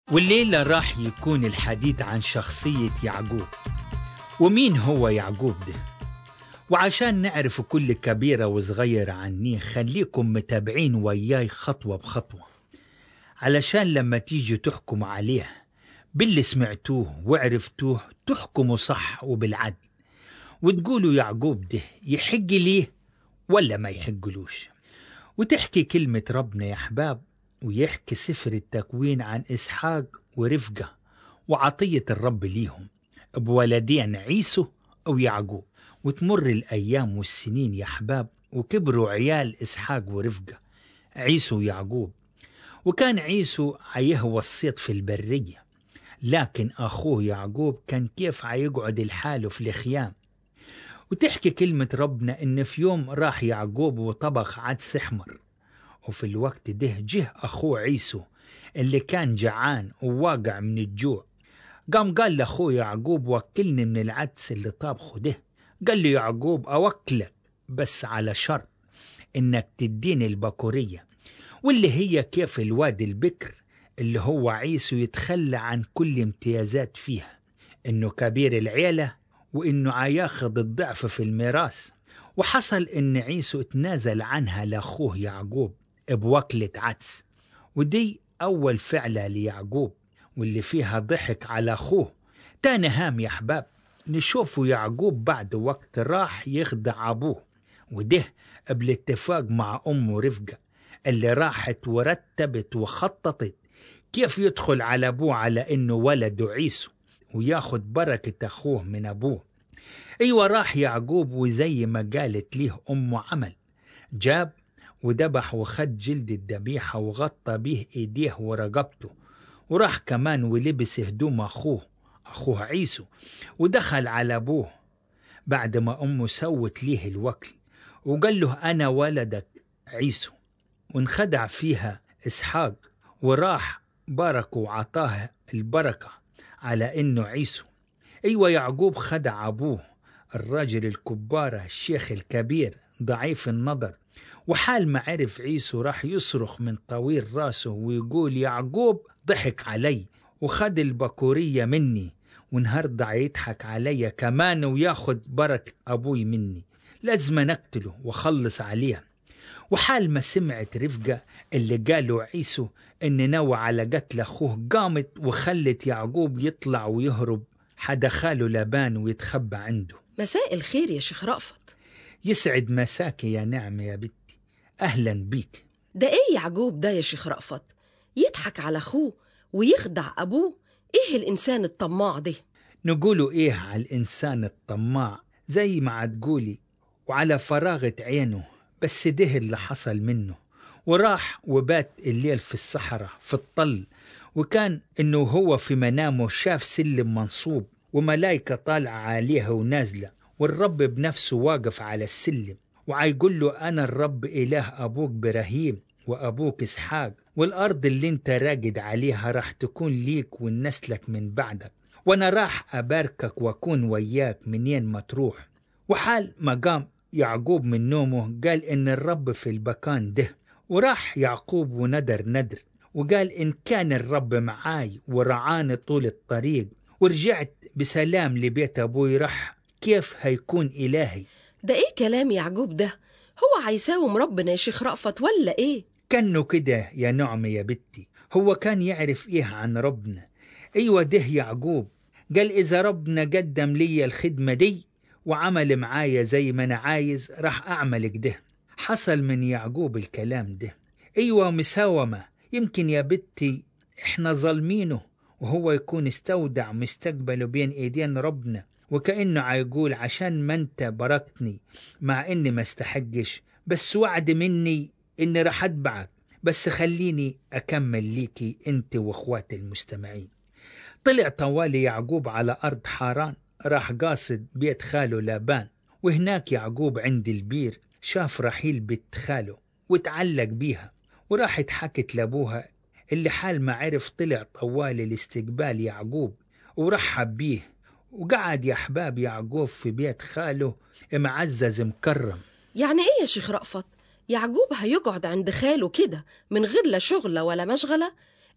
والليلة راح يكون الحديث عن شخصية يعقوب ومين هو يعقوب ده وعشان نعرف كل كبيرة وصغيرة عني خليكم متابعين وياي خطوة بخطوة علشان لما تيجي تحكموا عليه باللي سمعتوه وعرفتوه تحكموا صح وبالعدل وتقولوا يعقوب ده يحق ليه ولا ما يحقلوش وتحكي كلمة ربنا يا أحباب ويحكي سفر التكوين عن إسحاق ورفقة وعطية الرب ليهم بولدين عيسو أو يعقوب وتمر الأيام والسنين يا أحباب وكبروا عيال إسحاق ورفقة عيسو ويعقوب وكان عيسو عيهوى الصيد في البرية لكن أخوه يعقوب كان كيف عيقعد الحاله في الخيام وتحكي كلمة ربنا إن في يوم راح يعقوب وطبخ عدس أحمر وفي الوقت ده جه أخوه عيسو اللي كان جعان وواقع من الجوع قام قال لأخوه يعقوب وكلني من العدس اللي طابخه ده قال له يعقوب أوكلك بس على شرط إنك تديني البكورية واللي هي كيف الواد البكر اللي هو عيسو يتخلى عن كل امتيازات فيها إنه كبير العيلة وإنه عياخد الضعف في الميراث وحصل إن عيسو تنازل عنها لأخوه يعقوب بوكلة عدس ودي أول فعلة ليعقوب واللي فيها ضحك على أخوه تاني هام يا أحباب نشوفوا يعقوب بعد وقت راح يخدع أبوه وده بالاتفاق مع أمه رفقة اللي راحت ورتبت وخططت كيف يدخل على أبوه على إنه ولده عيسو وياخد بركة أخوه من أبوه أيوة راح يعقوب وزي ما قالت ليه أمه عمل جاب وذبح وخد جلد الذبيحة وغطى به إيديه ورقبته وراح كمان ولبس هدوم أخوه أخوه عيسو ودخل على أبوه بعد ما أمه سوت ليه الوكل وقال له أنا ولدك عيسو وانخدع فيها إسحاق وراح بارك وعطاه البركة على إنه عيسو أيوة يعقوب خدع أبوه الراجل الكبارة الشيخ الكبير ضعيف النظر وحال ما عرف عيسو راح يصرخ من طويل راسه ويقول يعقوب ضحك علي وخد البكورية مني ونهاردة يضحك علي كمان وياخد بركة أبوي مني لازم نقتله وخلص عليه وحال ما سمعت رفقة اللي قالوا عيسو إن نوى على قتل أخوه قامت وخلت يعقوب يطلع ويهرب حدا خاله لبان ويتخبى عنده مساء الخير يا شيخ رأفت يسعد مساك يا نعمة يا بنتي أهلا بيك ده ايه يعقوب ده يا شيخ رأفت يضحك على اخوه ويخدع ابوه ايه الانسان الطماع ده نقولوا إيه على الإنسان الطماع زي ما تقولي وعلى فراغة عينه بس ده اللي حصل منه وراح وبات الليل في الصحراء في الطل وكان إنه هو في منامه شاف سلم منصوب وملايكة طالعة عليها ونازلة والرب بنفسه واقف على السلم وعيقول له أنا الرب إله أبوك إبراهيم وأبوك إسحاق والأرض اللي انت راقد عليها راح تكون ليك ونسلك من بعدك وأنا راح أباركك وأكون وياك منين ما تروح وحال ما قام يعقوب من نومه قال إن الرب في المكان ده وراح يعقوب وندر ندر وقال إن كان الرب معاي ورعاني طول الطريق ورجعت بسلام لبيت أبوي راح كيف هيكون إلهي ده ايه كلام يعقوب ده هو عيساوم ربنا يا شيخ رأفت ولا ايه كانه كده يا نعمة يا بنتي هو كان يعرف إيه عن ربنا أيوة ده يعقوب قال إذا ربنا قدم لي الخدمة دي وعمل معايا زي ما أنا عايز راح أعمل كده حصل من يعقوب الكلام ده أيوة مساومة يمكن يا بنتي إحنا ظالمينه وهو يكون استودع مستقبله بين إيدين ربنا وكأنه عيقول عشان ما أنت باركتني مع إني ما استحقش بس وعد مني إني راح أتبعك بس خليني أكمل ليكي أنت وإخوات المستمعين طلع طوالي يعقوب على أرض حاران راح قاصد بيت خاله لابان وهناك يعقوب عند البير شاف رحيل بنت خاله وتعلق بيها وراحت حكت لأبوها اللي حال ما عرف طلع طوالي لاستقبال يعقوب ورحب بيه وقعد يا أحباب يعقوب في بيت خاله معزز مكرم يعني ايه يا شيخ رأفت يعقوب هيقعد عند خاله كده من غير لا شغلة ولا مشغلة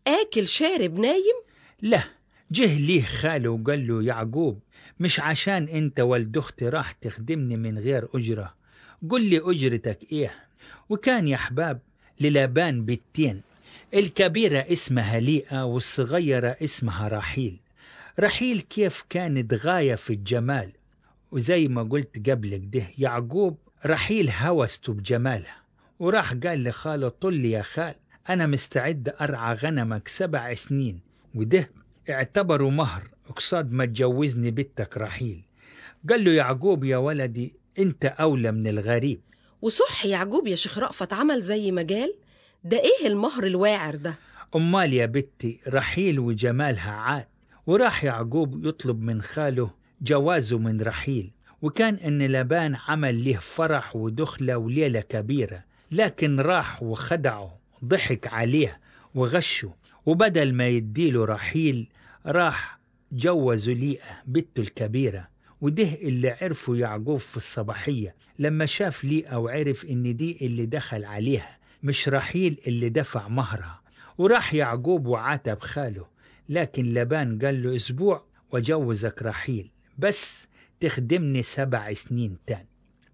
آكل شارب نايم لا جه ليه خاله وقال له يعقوب مش عشان انت ولد اختي راح تخدمني من غير أجرة قل لي أجرتك ايه وكان يا أحباب للابان بنتين الكبيرة اسمها ليئة والصغيرة اسمها رحيل رحيل كيف كانت غاية في الجمال وزي ما قلت قبلك ده يعقوب رحيل هوسته بجمالها وراح قال لخاله طل لي يا خال أنا مستعد أرعى غنمك سبع سنين وده اعتبره مهر قصاد ما تجوزني بنتك رحيل قال له يعقوب يا ولدي انت أولى من الغريب وصح يعقوب يا شيخ رأفت عمل زي ما قال ده ايه المهر الواعر ده أمال يا بنتي رحيل وجمالها عاد وراح يعقوب يطلب من خاله جوازه من رحيل وكان إن لبان عمل له فرح ودخلة وليلة كبيرة لكن راح وخدعه ضحك عليه وغشه وبدل ما يديله رحيل راح جوزوا ليئة بنته الكبيرة وده اللي عرفه يعقوب في الصباحية لما شاف ليئة وعرف إن دي اللي دخل عليها مش رحيل اللي دفع مهرها وراح يعقوب وعاتب خاله لكن لبان قال له أسبوع وجوزك رحيل بس تخدمني سبع سنين تاني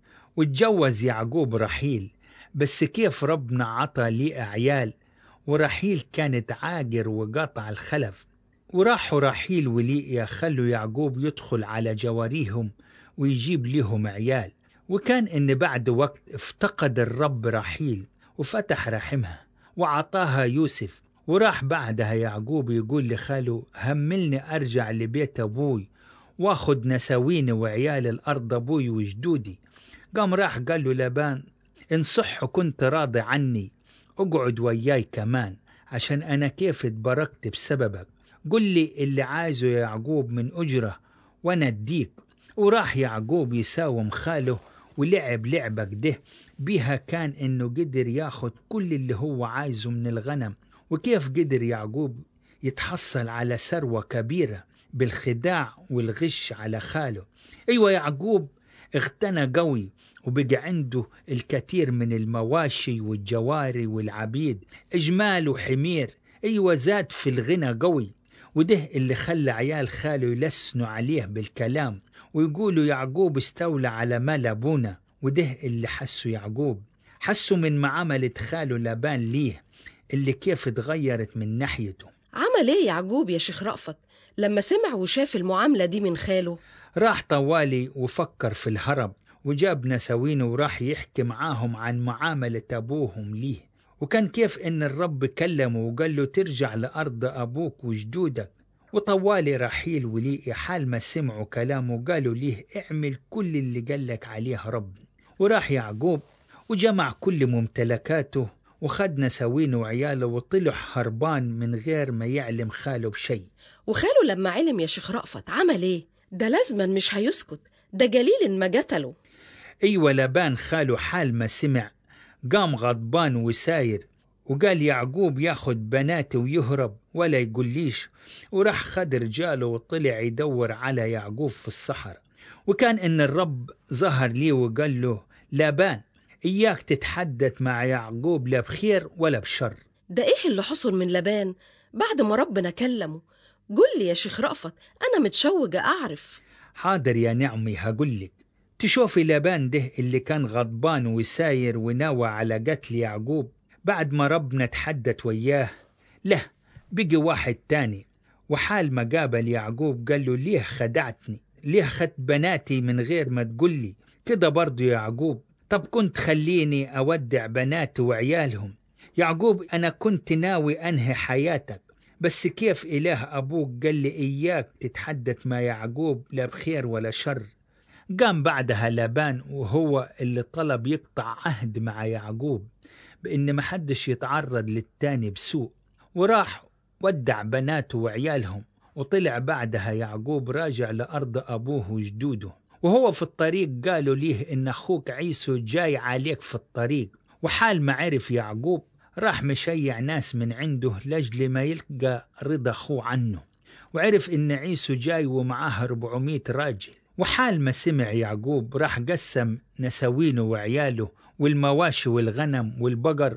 واتجوز يعقوب رحيل بس كيف ربنا عطى لي عيال ورحيل كانت عاجر وقاطع الخلف وراحوا رحيل وليئة خلوا يعقوب يدخل على جواريهم ويجيب لهم عيال وكان إن بعد وقت افتقد الرب رحيل وفتح رحمها وعطاها يوسف وراح بعدها يعقوب يقول لخاله هملني أرجع لبيت أبوي واخد نساويني وعيال الأرض أبوي وجدودي قام راح قال له لبان إن صح كنت راضي عني اقعد وياي كمان عشان أنا كيف اتبركت بسببك قل لي اللي عايزه يا يعقوب من أجرة وأنا أديك وراح يعقوب يساوم خاله ولعب لعبة كده بيها كان إنه قدر ياخد كل اللي هو عايزه من الغنم وكيف قدر يعقوب يتحصل على ثروة كبيرة بالخداع والغش على خاله أيوة يعقوب اغتنى قوي وبقى عنده الكثير من المواشي والجواري والعبيد إجمال وحمير أيوة زاد في الغنى قوي وده اللي خلى عيال خاله يلسنوا عليه بالكلام ويقولوا يعقوب استولى على مال أبونا وده اللي حسوا يعقوب حسوا من معاملة خاله لابان ليه اللي كيف اتغيرت من ناحيته عمل ايه يعقوب يا شيخ رأفت لما سمع وشاف المعاملة دي من خاله راح طوالي وفكر في الهرب وجاب نساوينه وراح يحكي معاهم عن معاملة أبوهم ليه وكان كيف إن الرب كلمه وقال له ترجع لأرض أبوك وجدودك وطوالي رحيل وليئي حال ما سمعوا كلامه قالوا ليه اعمل كل اللي قالك عليه رب وراح يعقوب وجمع كل ممتلكاته وخد نساوينه وعياله وطلع هربان من غير ما يعلم خاله بشيء وخاله لما علم يا شيخ رأفت عمل ايه ده لازما مش هيسكت ده جليل ما قتله أيوة لبان خاله حال ما سمع قام غضبان وساير وقال يعقوب ياخد بناته ويهرب ولا يقوليش وراح خد رجاله وطلع يدور على يعقوب في الصحراء وكان إن الرب ظهر ليه وقال له لابان إياك تتحدث مع يعقوب لا بخير ولا بشر ده ايه اللي حصل من لبان بعد ما ربنا كلمه قل لي يا شيخ رأفت أنا متشوقة أعرف حاضر يا نعمي هقولك تشوفي لابان ده اللي كان غضبان وساير وناوى على قتل يعقوب بعد ما ربنا تحدث وياه له بقي واحد تاني وحال ما قابل يعقوب قال له ليه خدعتني ليه خدت بناتي من غير ما تقولي كده برضو يا يعقوب طب كنت خليني أودع بناتي وعيالهم يعقوب أنا كنت ناوي أنهي حياتك بس كيف إله أبوك قال لي إياك تتحدث مع يعقوب لا بخير ولا شر قام بعدها لابان وهو اللي طلب يقطع عهد مع يعقوب بإن محدش يتعرض للتاني بسوء وراح ودع بناته وعيالهم وطلع بعدها يعقوب راجع لأرض أبوه وجدوده وهو في الطريق قالوا ليه إن أخوك عيسو جاي عليك في الطريق وحال ما عرف يعقوب راح مشيع ناس من عنده لأجل ما يلقى رضا أخوه عنه وعرف إن عيسو جاي ومعاه 400 راجل وحال ما سمع يعقوب راح قسم نساوينه وعياله والمواشي والغنم والبقر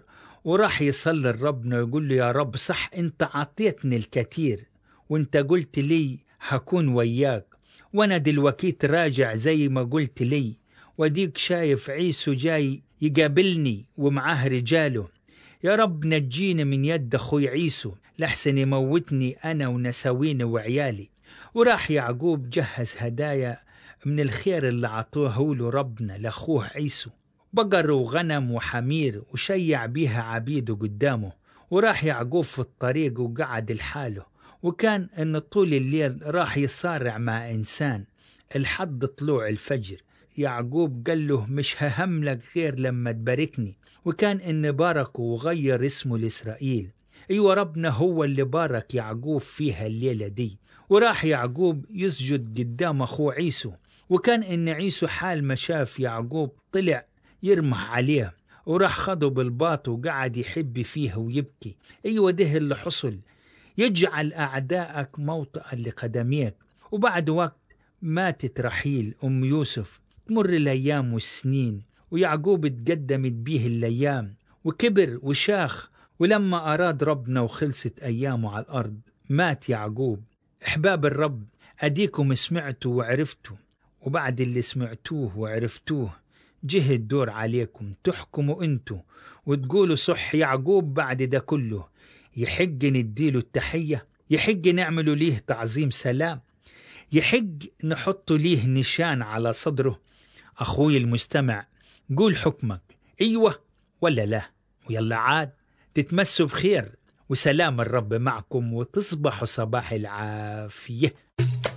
وراح يصلي لربنا ويقول له يا رب صح انت عطيتني الكثير وانت قلت لي هكون وياك وانا دلوقتي راجع زي ما قلت لي وديك شايف عيسو جاي يقابلني ومعاه رجاله يا رب نجيني من يد اخوي عيسو لحسن يموتني انا ونساويني وعيالي وراح يعقوب جهز هدايا من الخير اللي عطوه له ربنا لاخوه عيسو بقر وغنم وحمير وشيع بيها عبيده قدامه وراح يعقوب في الطريق وقعد لحاله وكان ان طول الليل راح يصارع مع انسان لحد طلوع الفجر يعقوب قال له مش ههم لك غير لما تباركني وكان ان باركه وغير اسمه لاسرائيل ايوه ربنا هو اللي بارك يعقوب فيها الليله دي وراح يعقوب يسجد قدام اخوه عيسو وكان ان عيسو حال ما شاف يعقوب طلع يرمح عليه وراح خده بالباط وقعد يحب فيه ويبكي ايوه ده اللي حصل يجعل اعدائك موطئا لقدميك وبعد وقت ماتت رحيل ام يوسف تمر الايام والسنين ويعقوب اتقدمت بيه الايام وكبر وشاخ ولما اراد ربنا وخلصت ايامه على الارض مات يعقوب احباب الرب اديكم سمعتوا وعرفتوا وبعد اللي سمعتوه وعرفتوه جه الدور عليكم تحكموا انتوا وتقولوا صح يعقوب بعد ده كله يحق نديله التحية يحق نعملوا ليه تعظيم سلام يحق نحط ليه نشان على صدره أخوي المستمع قول حكمك أيوة ولا لا ويلا عاد تتمسوا بخير وسلام الرب معكم وتصبحوا صباح العافية